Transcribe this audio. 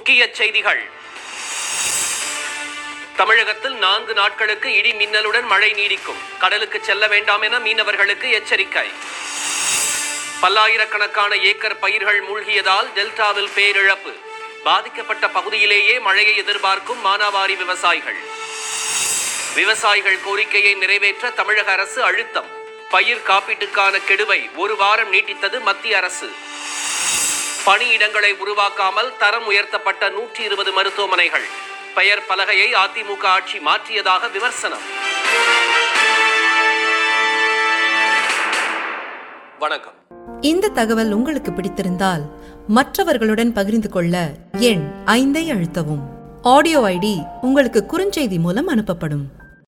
முக்கிய செய்திகள் தமிழகத்தில் நான்கு நாட்களுக்கு இடி மின்னலுடன் மழை நீடிக்கும் கடலுக்கு செல்ல வேண்டாம் என மீனவர்களுக்கு எச்சரிக்கை பல்லாயிரக்கணக்கான ஏக்கர் பயிர்கள் மூழ்கியதால் டெல்டாவில் பேரிழப்பு பாதிக்கப்பட்ட பகுதியிலேயே மழையை எதிர்பார்க்கும் மானாவாரி விவசாயிகள் விவசாயிகள் கோரிக்கையை நிறைவேற்ற தமிழக அரசு அழுத்தம் பயிர் காப்பீட்டுக்கான கெடுவை ஒரு வாரம் நீட்டித்தது மத்திய அரசு பணியிடங்களை உருவாக்காமல் தரம் உயர்த்தப்பட்ட நூற்றி இருபது மருத்துவமனைகள் பெயர் பலகையை அதிமுக ஆட்சி மாற்றியதாக விமர்சனம் வணக்கம் இந்த தகவல் உங்களுக்கு பிடித்திருந்தால் மற்றவர்களுடன் பகிர்ந்து கொள்ள எண் ஐந்தை அழுத்தவும் ஆடியோ ஐடி உங்களுக்கு குறுஞ்செய்தி மூலம் அனுப்பப்படும்